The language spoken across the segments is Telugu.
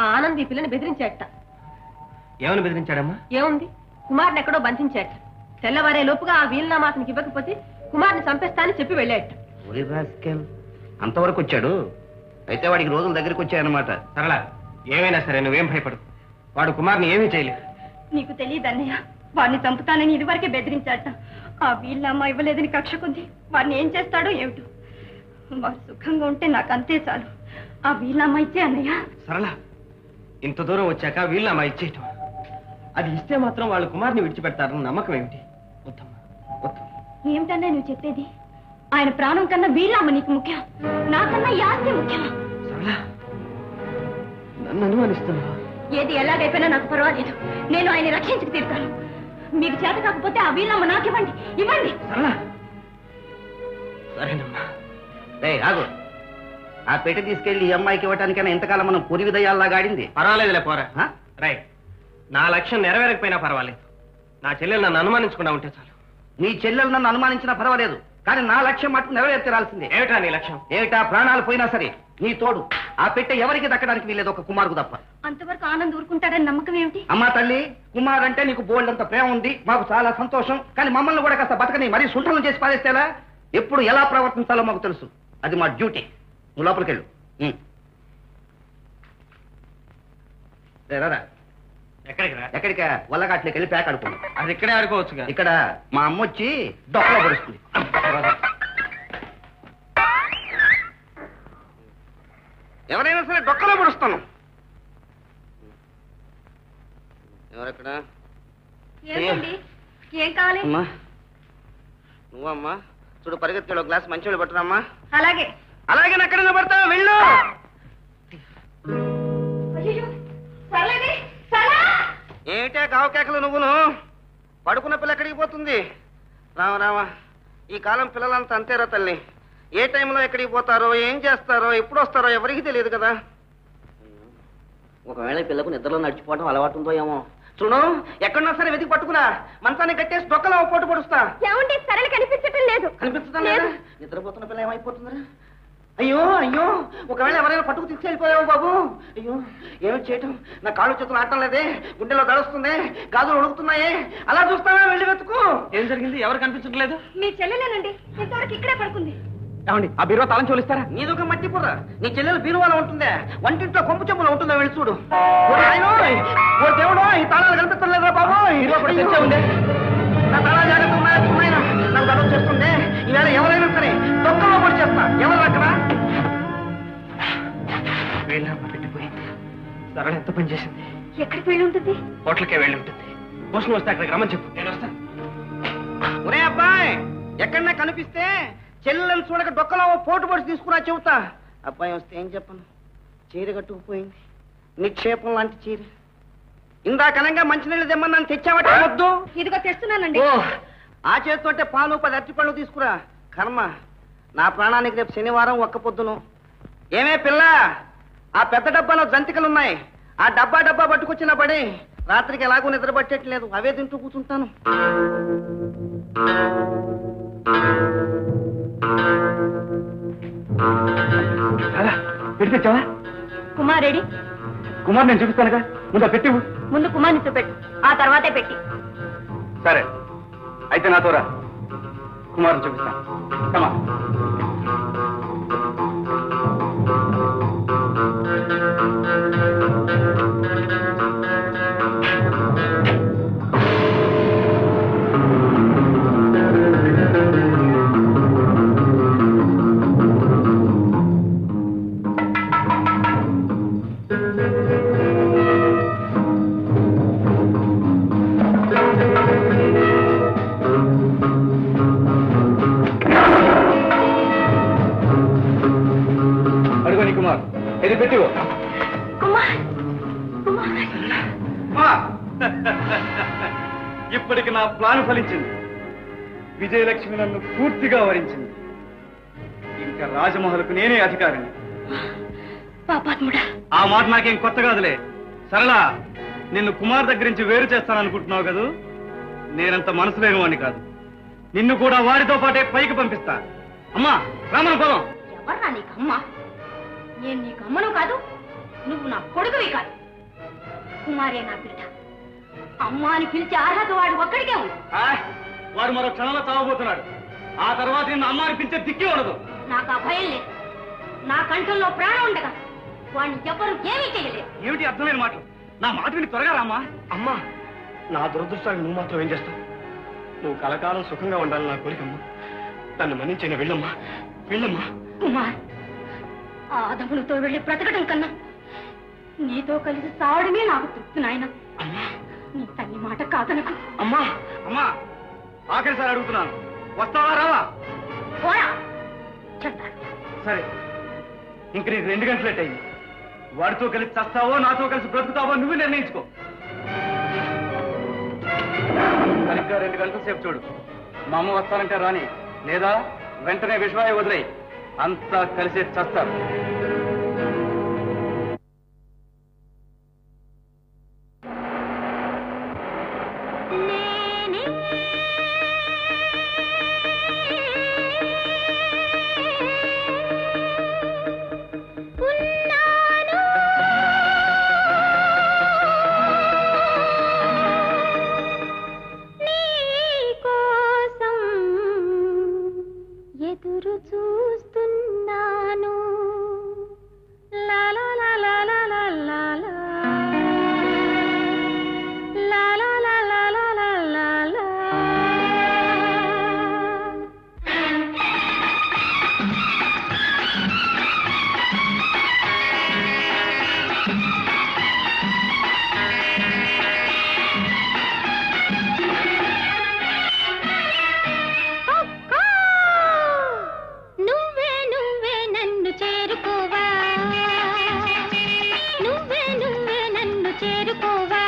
ఆ ఆనంద్ ఈ పిల్లని బెదిరించాట ఏమని బెదిరించాడమ్మా ఏముంది కుమార్ని ఎక్కడో బంధించాట తెల్లవారే లోపుగా ఆ వీలునామా అతనికి ఇవ్వకపోతే కుమార్ని చంపేస్తానని చెప్పి వెళ్ళాట ఒరే రాస్కెల్ అంతవరకు వచ్చాడు అయితే వాడికి రోజుల దగ్గరికి వచ్చాయన్నమాట సరళ ఏమైనా సరే నువ్వేం భయపడు వాడు కుమార్ని ఏమీ చేయలేదు నీకు తెలియదు అన్నయ్య వాడిని చంపుతానని ఇదివరకే బెదిరించాట ఆ వీళ్ళమ్మ ఇవ్వలేదని కక్ష కొద్ది వాడిని ఏం చేస్తాడో ఏమిటో వాడు సుఖంగా ఉంటే నాకు అంతే చాలు ఆ వీళ్ళమ్మ ఇచ్చే అన్నయ్య సరళ ఇంత దూరం వచ్చాక వీళ్ళమ్మా ఇచ్చేయటం అది ఇస్తే మాత్రం వాళ్ళు కుమార్ని విడిచిపెడతారని నమ్మకం ఏమిటి వద్దమ్మా వద్దు ఏమిటన్నా నువ్వు చెప్పేది ఆయన ప్రాణం కన్నా వీళ్ళమ్మ నీకు ముఖ్యం నాకన్నా ఈ ఆస్తి ముఖ్యం సరళ నన్ను అనుమానిస్తున్నావా ఏది ఎలాగైపోయినా నాకు పర్వాలేదు నేను ఆయన రక్షించుకు తీరుతాను మీకు చేత కాకపోతే ఆ వీళ్ళమ్మ నాకు ఇవ్వండి ఇవ్వండి సరళ సరేనమ్మా రే ఆగు ఆ పెట్టి తీసుకెళ్లి ఈ అమ్మాయికి ఇవ్వటానికైనా ఎంతకాలం మనం పొరి విదయాల్లాగా ఆడింది పర్వాలేదులే పోరా ఆ? రైట్ నా లక్ష్యం నెరవేరకపోయినా పర్వాలేదు నా చెల్లెలు నన్ను అనుమానించకుండా ఉంటే చాలు నీ చెల్లెలు నన్ను అనుమానించినా పర్వాలేదు కానీ నా లక్ష్యం మటుకు నెరవేర్చాల్సిందే ఏమిటా నీ లక్ష్యం ఏమిటా ప్రాణాలు పోయినా సరే నీ తోడు ఆ పెట్టె ఎవరికి దక్కడానికి వీలేదు ఒక కుమారుకు తప్ప అంతవరకు ఆనంద్ ఊరుకుంటాడని నమ్మకం ఏమిటి అమ్మా తల్లి కుమార్ అంటే నీకు బోల్డ్ అంత ప్రేమ ఉంది మాకు చాలా సంతోషం కానీ మమ్మల్ని కూడా కాస్త బతకని మరీ సుంఠలం చేసి పారేస్తేలా ఎప్పుడు ఎలా ప్రవర్తించాలో మాకు తెలుసు అది మా డ్యూటీ నువ్వు లోపలికి వెళ్ళు ఉం. రే, రారా. ఎక్కడికి రా ఎక్కడికా వల్లగాట్లోకి వెళ్ళి ప్యాక్ ఆడుకుందాం అది ఇక్కడే ఆడుకోవచ్చుగా ఇక్కడ మా అమ్మ వచ్చి డొక్కలో పడుస్తుంది ఎవరైనా సరే డొక్కలో పడుస్తాను ఎవరెక్కడ ఏమిటండి ఏం కావాలి అమ్మా నువ్వమ్మా చూడు పరిగెత్తుకెళ్ళి ఒక గ్లాస్ మంచి పట్టురమ్మా అలాగే అలాగే ఎక్కడ పడతావు వెళ్ళు అయ్యో సర్లేండి సరే ఏమిటే కావకేకలు నువ్వును పడుకున్న పిల్ల ఎక్కడికి పోతుంది రామ రామ ఈ కాలం పిల్లలంతా అంతేరా తల్లి ఏ టైంలో ఎక్కడికి పోతారో ఏం చేస్తారో ఎప్పుడు వస్తారో ఎవరికి తెలియదు కదా ఒకవేళ ఈ పిల్లకు నిద్రలో నడిచిపోవడం అలవాటు ఉందో ఏమో చూడు ఎక్కడున్నా సరే వెతికి పట్టుకురా మంచాన్ని కట్టేసి డొక్కలో ఒక పోటు పడుస్తా ఏమండి సరళ కనిపించటం లేదు కనిపిస్తుందా లేదా నిద్రపోతున్న పిల్ల ఏమైపోతుందిరా అయ్యో అయ్యో ఒకవేళ ఎవరైనా పట్టుకు తీసుకెళ్ళిపోయావు బాబు అయ్యో ఏమి చేయటం నా కాళ్ళు చేతులు ఆడటం లేదే గుండెలో దడుస్తుంది గాజులు ఉడుకుతున్నాయే అలా చూస్తావా వెళ్ళి వెతుకు ఏం జరిగింది ఎవరు కనిపించట్లేదు మీ చెల్లెలేనండి ఇంతవరకు ఇక్కడే పడుకుంది ఏమండి ఆ బీరువా తాళం చూలిస్తారా నీదొక మట్టి పుర్ర నీ చెల్లెలు బీరువాలో ఉంటుందే వంటింట్లో కొంపు చెప్పులో ఉంటుందో వెళ్ళి చూడు ఓ నాయనోయ్, ఓ దేవుడో ఈ తాళాలు కనిపించలేదురా బాబు బీరువా కూడా తెచ్చే ఉంది. నా తాళాలు జాగ్రత్త ఉన్నాయా ఉన్నాయినా నాకు దడ చేస్తుంది ఈవేళ ఎవరైనా సరే దొక్కలో పడి చేస్తా ఎవరు అక్కడ వీళ్ళమ్మ పెట్టిపోయింది సరళ ఎంత పని చేసింది ఎక్కడికి వెళ్ళి ఉంటుంది హోటల్కే వెళ్ళి ఉంటుంది భూషణ్ వస్తే అక్కడికి రమ్మని చెప్పు నేను వస్తాను ఒరే అబ్బాయి ఎక్కడన్నా కనిపిస్తే చెల్లెలను చూడక డొక్కలో ఓ పోటు పొడి తీసుకురా చెబుతా అబ్బాయి వస్తే ఏం చెప్పను చీర కట్టుకుపోయింది నిక్షేపం లాంటి చీర ఇందాకనంగా మంచినీళ్ళు తెమ్మన్నాను తెచ్చావట వద్దు ఇదిగో తెస్తున్నానండి ఓ ఆ చేతితోటే పాలు పది అరటిపళ్ళు తీసుకురా కర్మ నా ప్రాణానికి రేపు శనివారం ఒక్క పొద్దును ఏమే పిల్ల ఆ పెద్ద డబ్బాలో జంతికలున్నాయి ఆ డబ్బా డబ్బా పట్టుకొచ్చిన పడి రాత్రికి ఎలాగో నిద్ర పట్టేట్లేదు అవే తింటూ కూర్చుంటాను అలా పెట్టి తెచ్చావా కుమారేడి కుమార్ నేను చూపిస్తానుగా ముందు పెట్టి ముందు కుమార్ని చూపెట్టు ఆ తర్వాతే పెట్టి సరే అయితే నాతో రా కుమార్ చూపిస్తాను కమా అడుగు నీ కుమార్ ఇది పెట్టివు కుమార్ కుమార్ ఇప్పటికి నా ప్లాన్ ఫలించింది విజయలక్ష్మి నన్ను పూర్తిగా వరించింది ఇంకా రాజమహల్కు నేనే అధికారిని పాపాత్ముడా ఆ మాట నాకేం కొత్త కాదులే సరళ నిన్ను కుమార్ దగ్గర నుంచి వేరు చేస్తాననుకుంటున్నావు కదూ నేనంత మనసు లేని వాడిని కాదు నిన్ను కూడా వారితో పాటే పైకి పంపిస్తా అమ్మా రామన పొలం ఎవర్రా నీకు అమ్మ నేను నీకు అమ్మను కాదు నువ్వు నా కొడుకువి కాదు కుమారే నా బిడ్డ అమ్మ అని పిలిచే అర్హత వాడు ఒక్కడికే ఉంది ఆ, వాడు మరో క్షణంలో చావబోతున్నాడు ఆ తర్వాత నిన్ను అమ్మ అనిపించే దిక్కే ఉండదు నాకు ఆ భయం లేదు నా కంఠంలో ప్రాణం ఉండగా వాడిని ఎవరు ఏమీ చేయలేదు ఏమిటి అర్థమైన మాటలు నా మాట విని త్వరగా రామ్మా అమ్మా నా దురదృష్టానికి నువ్వు మాత్రం ఏం చేస్తావు నువ్వు కలకాలం సుఖంగా ఉండాలని నా కోరికమ్మా నన్ను మన్నించిన వెళ్ళమ్మా వెళ్ళమ్మా కుమార్ ఆ అదములతో వెళ్ళి బ్రతకడం కన్నా నీతో కలిసి సావడమే నాకు తృప్తి నాయన అమ్మా నీ తల్లి మాట కాదనకు అమ్మా అమ్మా ఆఖరిసారి అడుగుతున్నాను వస్తావా రావా పోరా చెప్తాను సరే ఇంక నీకు రెండు గంటలు లేట్ అయింది వాడితో కలిసి చస్తావో నాతో కలిసి బ్రతుకుతావో నువ్వు నిర్ణయించుకో సరిగ్గా రెండు గంటల సేపు చూడు మా అమ్మ వస్తానంటే రాని లేదా వెంటనే విశ్వాయ వదిలేయి అంతా కలిసి చస్తారు కోసం ఎదురు చూస్తున్నాను లా లా లా లా లా లా లా లా. లా లా లా లా లా లా లా లా. అక్కా! నువ్వే నువ్వే నన్ను చేరుకోవా నువ్వే నువ్వే నన్ను చేరుకోవా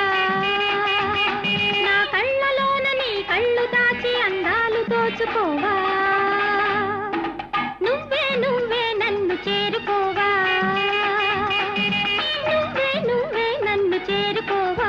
నా కళ్ళలోన నీ కళ్ళు దాచి అందాలు దోచుకోవా నువ్వే నువ్వే నన్ను చేరుకోవా నువ్వే నువ్వే నన్ను చేరుకోవా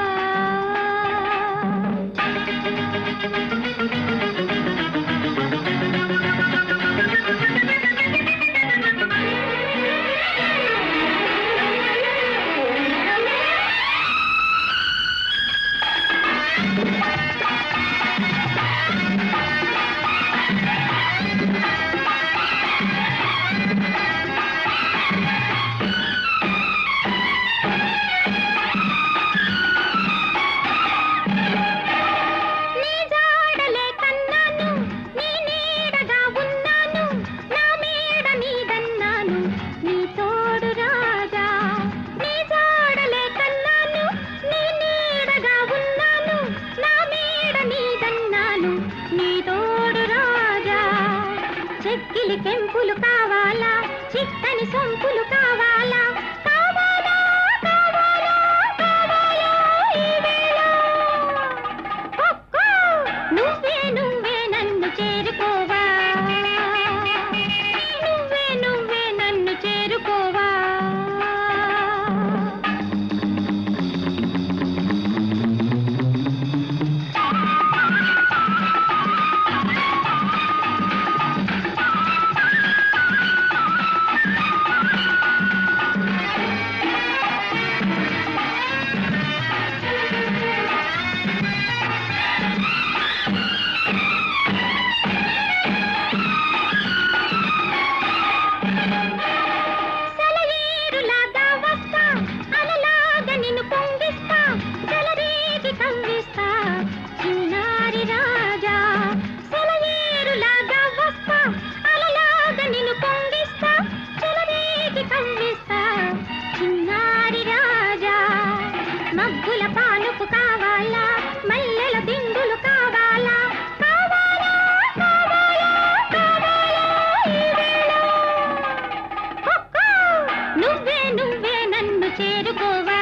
నీ జాడలే కన్నాను నీ నీడగా ఉన్నాను నా మేడ నీదన్నాను నీ తోడు రాజా నీ జాడలే కన్నాను నీ నీడగా ఉన్నాను నా మేడ నీదన్నాను నీ తోడు రాజా చెక్కిలి పెంపులు కావాలా చిక్కని సొంపులు కావాలా కావాలా కావాలా కావాలా ఈ వేళ కుక్కు! నువ్వే నువ్వే నన్ను చేరుకోవా నువ్వే నువ్వే నన్ను చేరుకోవా సెలయేరులాగా వస్తా అలలాగా నిన్ను పొంగిస్తా జలరేగి కవ్విస్తా చిన్నారి రాజా సెలయేరులాగా వస్తా అలలాగా నిన్ను పొంగిస్తా జలరేగి కవ్విస్తా చిన్నారి రాజా మబ్బుల పానుపు కావాలా మల్లెల దిండులు కావాలా కావాలా కావాలా కావాలా ఈ వేళ కుక్కు! నువ్వే నువ్వే నన్ను చేరుకోవా